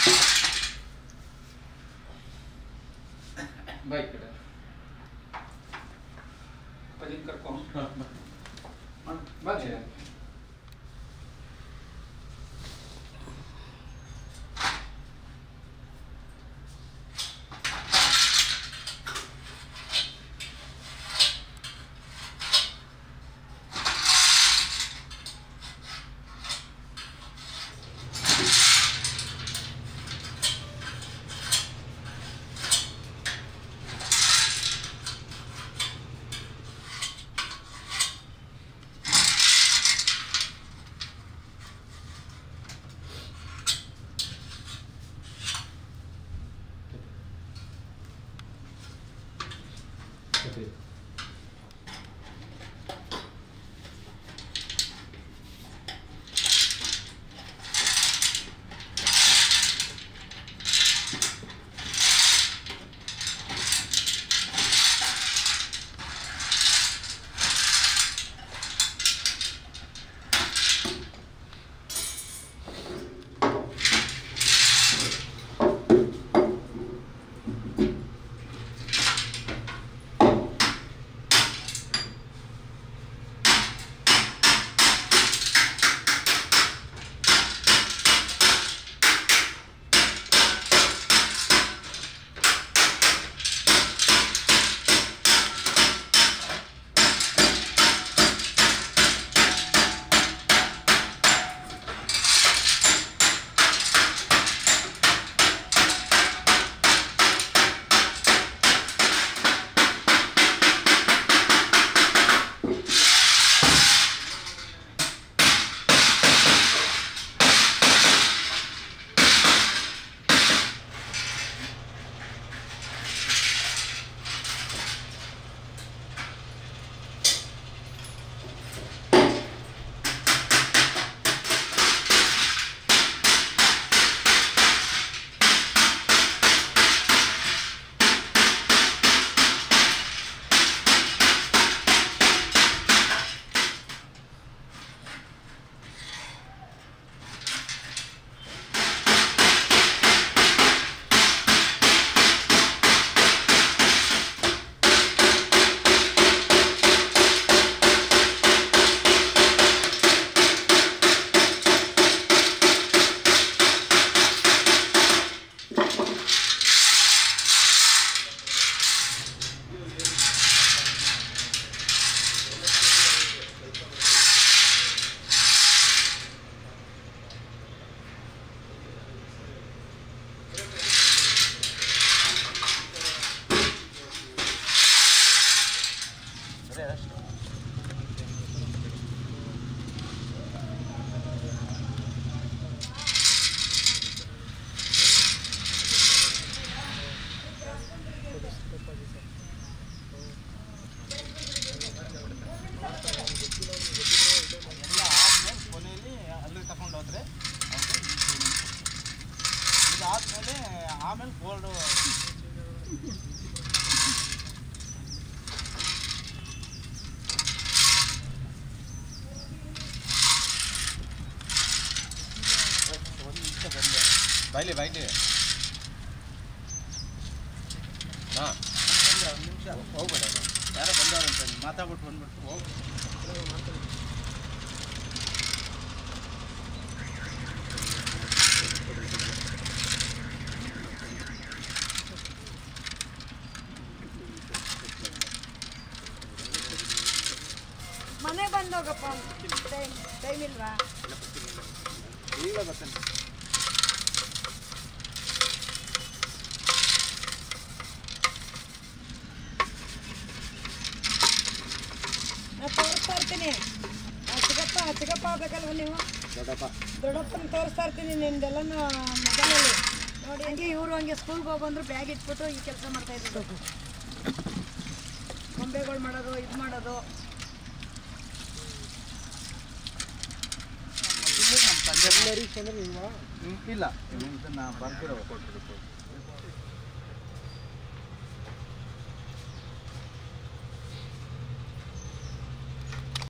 ಬಾ ಈ ಕಡೆ ಅಪ್ಪಾಜಿನ ಕರ್ಕೊಂಡು ಬಾ ಜಯ. ಎಲ್ಲ ಆದ್ಮೇಲೆ ಕೊನೆಯಲ್ಲಿ ಅಲ್ಲಿಗೆ ತಗೊಂಡು ಹೋದ್ರೆ ಅವ್ರಿಗೆ ಈ payment ಕೊಡ್ತಾರೆ. ಇದಾದ್ಮೇಲೆ ಆಮೇಲೆ ಗೋಲ್ಡು ಒಂದು ನಿಮಿಷ ಬಂದೆ ಬಾಯ್ಲಿ ಬಾಯ್ಲಿ ಹಾಂ ಬಂದೆ ಒಂದು ನಿಮಿಷ ಹೋಗ್ಬೇಡ ಯಾರೋ ಬಂದವ್ರಂತ ಮಾತಾಡ್ಬಿಟ್ಟು ಬಂದ್ಬಿಟ್ಟು ಹೋಗಿ ಮನೆ ಬಂದೋಗಪ್ಪ ಟೈಮ್ ಟೈಮ್ ಇಲ್ವಾ ಈಗ ಬರ್ತಾನೆ ನಾ ತೋರಿಸ್ತಾ ಇರ್ತೀನಿ ಆ ಚಿಕ್ಕಪ್ಪ ಚಿಕ್ಕಪ್ಪ ಆಗ್ಬೇಕಲ್ವ ನೀವು ದೊಡ್ಡಪ್ಪ ದೊಡ್ಡಪ್ಪನ ತೋರಿಸ್ತಾ ಇರ್ತೀನಿ ನಿಮ್ದೆಲ್ಲ ಮೊಬೈಲಲ್ಲಿ ನೋಡಿ ಹಂಗೆ ಇವರು ಹಂಗೆ ಸ್ಕೂಲ್ಗೆ ಹೋಗಿ ಬಂದ್ರು ಬ್ಯಾಗ್ ಇಟ್ಬಿಟ್ಟು ಈ ಕೆಲಸ ಮಾಡ್ತಾ ಇದ್ದು ಗೊಂಬೆಗಳು ಮಾಡೋದು ಇದು ಮಾಡೋದು ನಮ್ಮ ತಂದೆ ಹ್ಮ್, ಇಲ್ಲ ಇದನ್ನ ಬರ್ತಿರೋ